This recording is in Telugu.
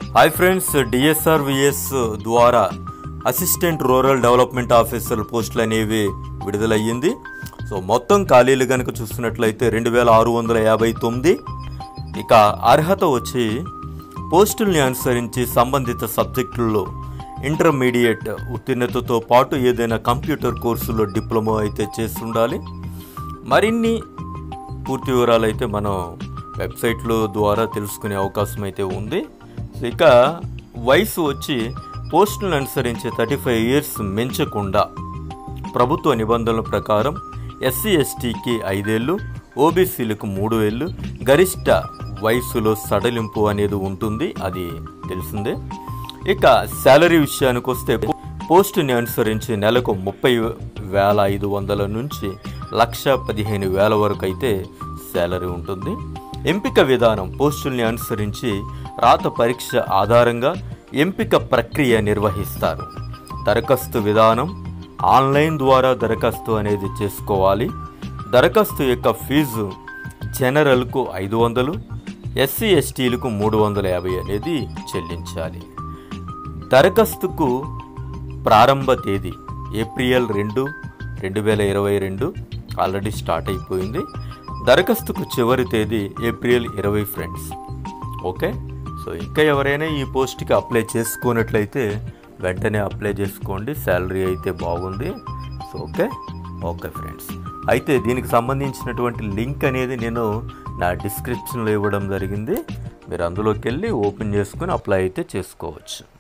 హాయ్ ఫ్రెండ్స్ డిఎస్ఆర్విఎస్ ద్వారా అసిస్టెంట్ రూరల్ డెవలప్మెంట్ ఆఫీసర్ పోస్టులు అనేవి విడుదలయ్యింది సో మొత్తం ఖాళీలు కనుక చూస్తున్నట్లయితే రెండు వేల ఆరు వందల యాభై తొమ్మిది ఇక అర్హత వచ్చి పోస్టుల్ని అనుసరించి సంబంధిత సబ్జెక్టుల్లో ఇంటర్మీడియట్ ఉత్తీర్ణతతో పాటు ఏదైనా కంప్యూటర్ కోర్సులో డిప్లొమా అయితే చేసి ఉండాలి మరిన్ని పూర్తి వివరాలు అయితే మనం వెబ్సైట్లో ద్వారా తెలుసుకునే అవకాశం అయితే ఉంది సో ఇక వయసు వచ్చి పోస్టులను అనుసరించి థర్టీ ఫైవ్ ఇయర్స్ మించకుండా ప్రభుత్వ నిబంధనల ప్రకారం ఎస్సీ ఎస్టీకి ఐదేళ్ళు ఓబీసీలకు మూడు ఏళ్ళు గరిష్ట వయసులో సడలింపు అనేది ఉంటుంది అది తెలిసిందే ఇక శాలరీ విషయానికి వస్తే పోస్టుని అనుసరించి నెలకు ముప్పై వేల ఐదు వందల నుంచి లక్ష పదిహేను వేల వరకు అయితే శాలరీ ఉంటుంది ఎంపిక విధానం పోస్టుల్ని అనుసరించి రాత పరీక్ష ఆధారంగా ఎంపిక ప్రక్రియ నిర్వహిస్తారు దరఖాస్తు విధానం ఆన్లైన్ ద్వారా దరఖాస్తు అనేది చేసుకోవాలి దరఖాస్తు యొక్క ఫీజు జనరల్కు ఐదు వందలు ఎస్సీ ఎస్టీలకు మూడు వందల యాభై అనేది చెల్లించాలి దరఖాస్తుకు ప్రారంభ తేదీ ఏప్రిల్ రెండు రెండు వేల ఇరవై రెండు ఆల్రెడీ స్టార్ట్ అయిపోయింది దరఖాస్తుకు చివరి తేదీ ఏప్రిల్ ఇరవై ఫ్రెండ్స్ ఓకే సో ఇంకా ఎవరైనా ఈ పోస్ట్కి అప్లై చేసుకున్నట్లయితే వెంటనే అప్లై చేసుకోండి శాలరీ అయితే బాగుంది సో ఓకే ఓకే ఫ్రెండ్స్ అయితే దీనికి సంబంధించినటువంటి లింక్ అనేది నేను నా డిస్క్రిప్షన్లో ఇవ్వడం జరిగింది మీరు అందులోకి వెళ్ళి ఓపెన్ చేసుకుని అప్లై అయితే చేసుకోవచ్చు